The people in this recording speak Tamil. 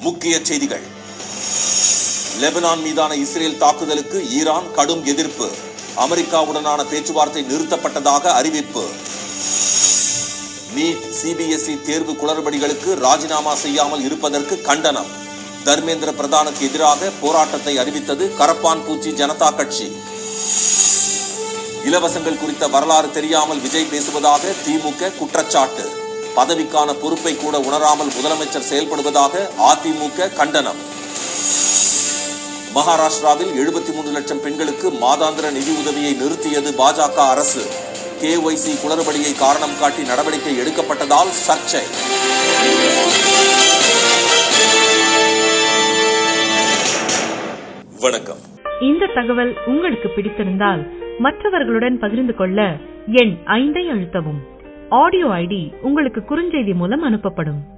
முக்கிய செய்திகள் லெபனான் மீதான இஸ்ரேல் தாக்குதலுக்கு ஈரான் கடும் எதிர்ப்பு அமெரிக்காவுடனான பேச்சுவார்த்தை நிறுத்தப்பட்டதாக அறிவிப்பு நீட் சிபிஎஸ்இ தேர்வு குளறுபடிகளுக்கு ராஜினாமா செய்யாமல் இருப்பதற்கு கண்டனம் தர்மேந்திர பிரதானுக்கு எதிராக போராட்டத்தை அறிவித்தது கரப்பான் பூச்சி ஜனதா கட்சி இலவசங்கள் குறித்த வரலாறு தெரியாமல் விஜய் பேசுவதாக திமுக குற்றச்சாட்டு பதவிக்கான பொறுப்பை கூட உணராமல் முதலமைச்சர் செயல்படுவதாக அதிமுக கண்டனம் மகாராஷ்டிராவில் எழுபத்தி மூன்று லட்சம் பெண்களுக்கு மாதாந்திர நிதி உதவியை நிறுத்தியது பாஜக அரசு கேஒய்சி குளறுபடியை காரணம் காட்டி நடவடிக்கை எடுக்கப்பட்டதால் சர்ச்சை வணக்கம் இந்த தகவல் உங்களுக்கு பிடித்திருந்தால் மற்றவர்களுடன் பகிர்ந்து கொள்ள எண் ஐந்தை அழுத்தவும் ஆடியோ ஐடி உங்களுக்கு குறுஞ்செய்தி மூலம் அனுப்பப்படும்